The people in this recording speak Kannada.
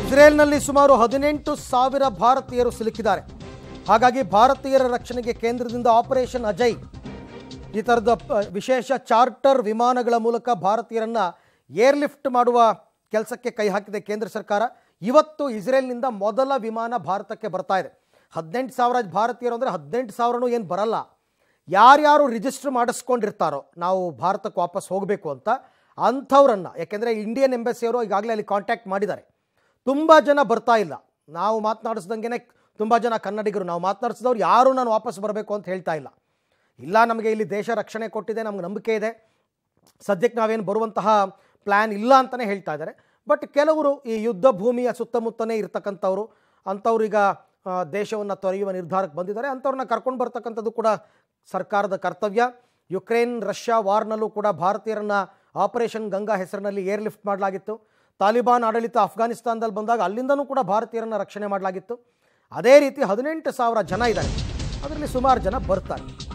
ಇಸ್ರೇಲ್ನಲ್ಲಿ ಸುಮಾರು ಹದಿನೆಂಟು ಸಾವಿರ ಭಾರತೀಯರು ಸಿಲುಕಿದ್ದಾರೆ ಹಾಗಾಗಿ ಭಾರತೀಯರ ರಕ್ಷಣೆಗೆ ಕೇಂದ್ರದಿಂದ ಆಪರೇಷನ್ ಅಜಯ್ ಈ ಥರದ ಪ- ವಿಶೇಷ ಚಾರ್ಟರ್ ವಿಮಾನಗಳ ಮೂಲಕ ಭಾರತೀಯರನ್ನ ಏರ್ಲಿಫ್ಟ್ ಮಾಡುವ ಕೆಲಸಕ್ಕೆ ಕೈ ಹಾಕಿದೆ ಕೇಂದ್ರ ಸರ್ಕಾರ ಇವತ್ತು ಇಸ್ರೇಲ್ನಿಂದ ಮೊದಲ ವಿಮಾನ ಭಾರತಕ್ಕೆ ಬರ್ತಾ ಇದೆ ಹದಿನೆಂಟು ಸಾವಿರ ಭಾರತೀಯರು ಅಂದರೆ ಹದಿನೆಂಟು ಸಾವಿರನೂ ಏನು ಬರಲ್ಲ ಯಾರ್ಯಾರು ರಿಜಿಸ್ಟರ್ ಮಾಡಿಸ್ಕೊಂಡಿರ್ತಾರೋ ನಾವು ಭಾರತಕ್ಕೆ ವಾಪಸ್ ಹೋಗಬೇಕು ಅಂತ ಅಂಥವ್ರನ್ನ ಯಾಕೆಂದರೆ ಇಂಡಿಯನ್ ಎಂಬಸಿಯವರು ಈಗಾಗಲೇ ಅಲ್ಲಿ ಕಾಂಟ್ಯಾಕ್ಟ್ ಮಾಡಿದ್ದಾರೆ ತುಂಬ ಜನ ಬರ್ತಾ ಇಲ್ಲ ನಾವು ಮಾತನಾಡಿಸ್ದಂಗೆ ತುಂಬ ಜನ ಕನ್ನಡಿಗರು ನಾವು ಮಾತನಾಡಿಸಿದವ್ರು ಯಾರೂ ನಾನು ವಾಪಸ್ ಬರಬೇಕು ಅಂತ ಹೇಳ್ತಾ ಇಲ್ಲ ಇಲ್ಲ ನಮಗೆ ಇಲ್ಲಿ ದೇಶ ರಕ್ಷಣೆ ಕೊಟ್ಟಿದೆ ನಮ್ಗೆ ನಂಬಿಕೆ ಇದೆ ಸದ್ಯಕ್ಕೆ ನಾವೇನು ಬರುವಂತಹ ಪ್ಲ್ಯಾನ್ ಇಲ್ಲ ಅಂತಲೇ ಹೇಳ್ತಾ ಇದ್ದಾರೆ ಬಟ್ ಕೆಲವರು ಈ ಯುದ್ಧ ಭೂಮಿಯ ಸುತ್ತಮುತ್ತನೇ ಇರ್ತಕ್ಕಂಥವ್ರು ಅಂಥವ್ರು ಈಗ ದೇಶವನ್ನು ತೊರೆಯುವ ನಿರ್ಧಾರಕ್ಕೆ ಬಂದಿದ್ದಾರೆ ಅಂಥವ್ರನ್ನ ಕರ್ಕೊಂಡು ಬರ್ತಕ್ಕಂಥದ್ದು ಕೂಡ ಸರ್ಕಾರದ ಕರ್ತವ್ಯ ಯುಕ್ರೇನ್ ರಷ್ಯಾ ವಾರ್ನಲ್ಲೂ ಕೂಡ ಭಾರತೀಯರನ್ನ ಆಪರೇಷನ್ ಗಂಗಾ ಹೆಸರಿನಲ್ಲಿ ಏರ್ ಲಿಫ್ಟ್ ಮಾಡಲಾಗಿತ್ತು ತಾಲಿಬಾನ್ ಆಡಳಿತ ಅಫ್ಘಾನಿಸ್ತಾನದಲ್ಲಿ ಬಂದಾಗ ಅಲ್ಲಿಂದನೂ ಕೂಡ ಭಾರತೀಯರನ್ನ ರಕ್ಷಣೆ ಮಾಡಲಾಗಿತ್ತು ಅದೇ ರೀತಿ ಹದಿನೆಂಟು ಸಾವಿರ ಜನ ಇದ್ದಾರೆ ಅದರಲ್ಲಿ ಸುಮಾರು ಜನ ಬರ್ತಾರೆ